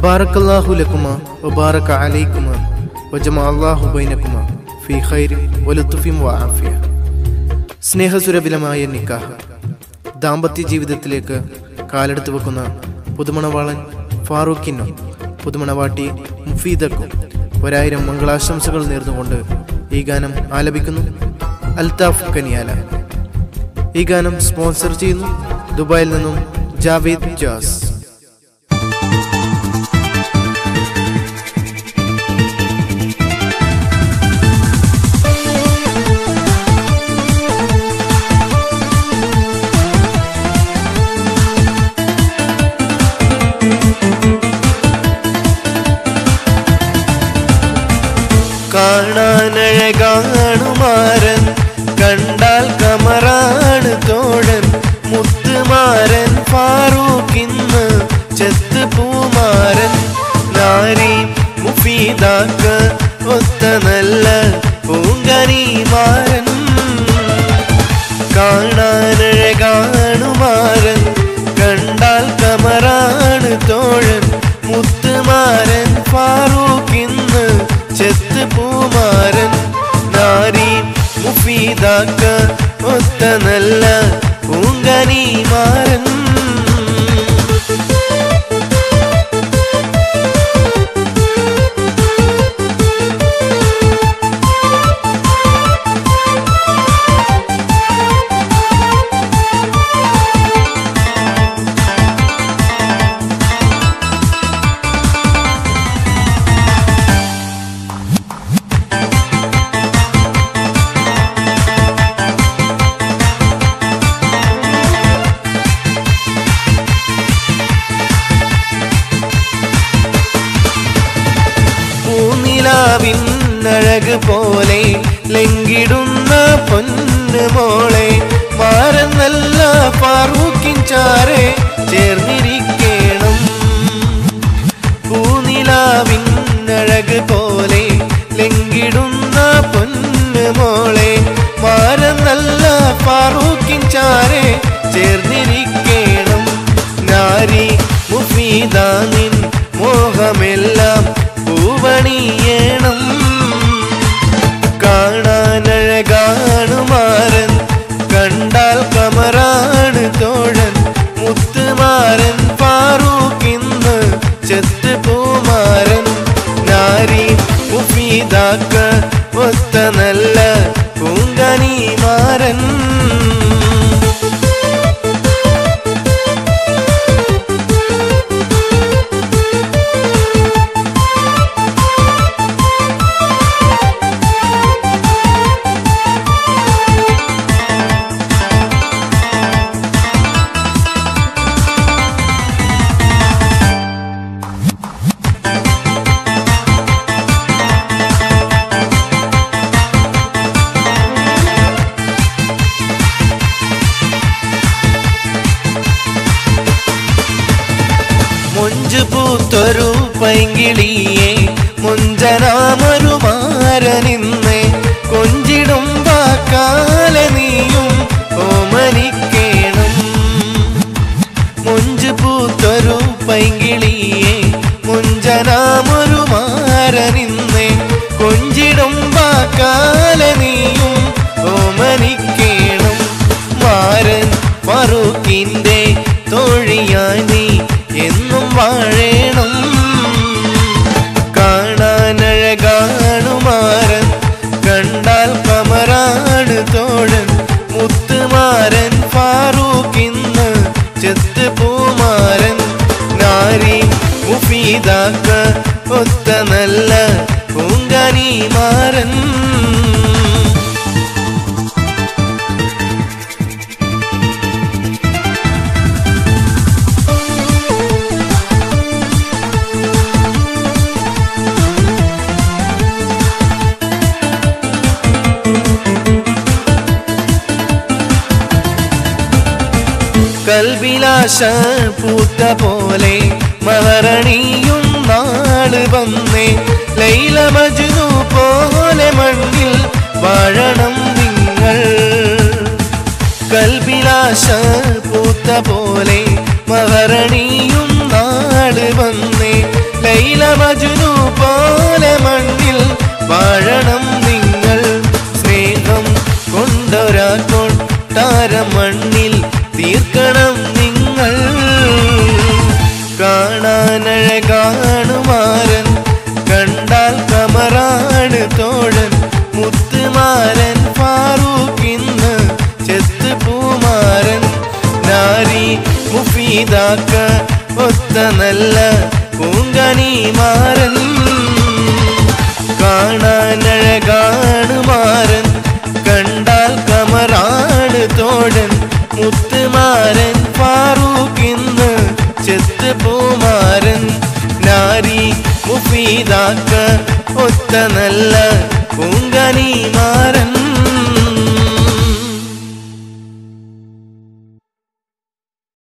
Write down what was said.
ബാറക്കല്ലാഹു ലക്കുമ വബാറക അലൈക്കുമ വജമ അല്ലാഹു ബൈനക്കുമ ഫി ഖൈരി വലുത്തുഫിം വആഫിയ സ്നേഹസുരഭിലമായ നിക്കാഹ് ദാമ്പത്യ ജീവിതത്തിലേക്ക് കാലെടുത്ത് വെക്കുന്ന പുതുമണവാളൻ ഫാറൂഖിനും പുതുമണവാട്ടി മുഫീദക്കും ഒരായിരം മംഗളാശംസകൾ നേർന്നുകൊണ്ട് ഈ ഗാനം ആലപിക്കുന്നു അൽതാഫ് കനിയാല ഈ ഗാനം സ്പോൺസർ ചെയ്യുന്നു ദുബായിൽ നിന്നും ജാവേദ് ജാസ് കാണാനഴകാണുമാരൻ കണ്ടാൽ കമറാണ് തോഴൻ മുത്തുമാരൻ ഫാറൂഖിന്ന് ചെത്ത് പൂമാരൻ നാരി മുഫീദാക്ക് ഒത്ത നല്ല പൂങ്കനിമാരൻ കാണാനഴകാണുമാരൻ കണ്ടാൽ കമറാണ് തോഴൻ മുത്തുമാരൻ ഫാറൂഖിന്ന് ചെത്ത് പൂമാരൻ നാരി മുഫീദാക്ക ഒത്ത നല്ല പൂങ്കനിമാരൻ പൂനിലാവിന്നഴക് പോലെ ലങ്കിടുന്ന പൊന്നു മോളെ മാറുന്നല്ല ഫാറൂഖിൻ ചാരെ ചേർന്നിരിക്കണം പൂനിലാവിന്നഴക് പോലെ ലങ്കിടുന്ന പൊന്നു മോളെ മാറുന്നല്ല ഫാറൂഖിൻ ചാരെ ചേർന്നിരിക്കണം നാരി മുഫീദാനിൻ മോഹമെല്ലാം പൂവണിയണം കാണാനഴകാണുമാരൻ കണ്ടാൽ കമറാണ് തോഴൻ മുത്തുമാരൻ ഫാറൂഖിന്ന് ചെത്ത് പൂമാരൻ നാരി മുഫീദാക്ക ഒത്ത നല്ല പൂങ്കനിമാരൻ മൊഞ്ചു പൂത്തൊരു പൈങ്കിളിയെ മുഞ്ചനാമൊരു മാരനിന്ന് കൊഞ്ചിടും വാക്കാലെ നീയും ഓമനിക്കേണം മൊഞ്ചു പൂത്തൊരു പൈങ്കിളിയെ മുഞ്ചനാമൊരു മാരനിന്ന് കൊഞ്ചിടും വാക്കാലെ നീയും ഓമനിക്കേണം മാരൻ ഫറൂഖിന്റെ തോഴിയായി നീ എന്നും വാഴേണം കാണാനഴകാണുമാരൻ കണ്ടാൽ കമറാണ് തോഴൻ മുത്തുമാരൻ ഫാറൂഖിന്ന് ചെത്ത് പൂമാരൻ നാരി മുഫീദാക്ക ഒത്ത നല്ല പൂങ്കനിമാരൻ കൽവിലാശ പൂത്ത പോലെ മഹറണിയും നാള് വന്നേ ലൈല മജ്നു പോലെ മണ്ണിൽ വാഴണം നിങ്ങൾ കൽവിലാശ പൂത്ത പോലെ മഹറണിയും നാള് വന്നേ ലൈല മജ്നു പോലെ മണ്ണിൽ വാഴണം നിങ്ങൾ സ്നേഹം കൊണ്ടൊരാ കൊട്ടാരം മണ്ണിൽ തീർക്കണം നിങ്ങൾ കാണാനഴകാണുമാരൻ കണ്ടാൽ കമറാണ് തോഴൻ മുത്തുമാരൻ ഫാറൂഖിന്ന് ചെത്ത് പൂമാരൻ നാരി മുഫീദാക്ക ഒത്ത നല്ല പൂങ്കനിമാരൻ കാണാനഴകാണ് മാരൻ കണ്ടാൽ കമറാണ് തോഴൻ മുത്തുമാരൻ ഫാറൂഖിന്ന് ചെത്ത് പൂമാരൻ നാരി മുഫീദാക്ക ഒത്ത നല്ല പൂങ്കനിമാരൻ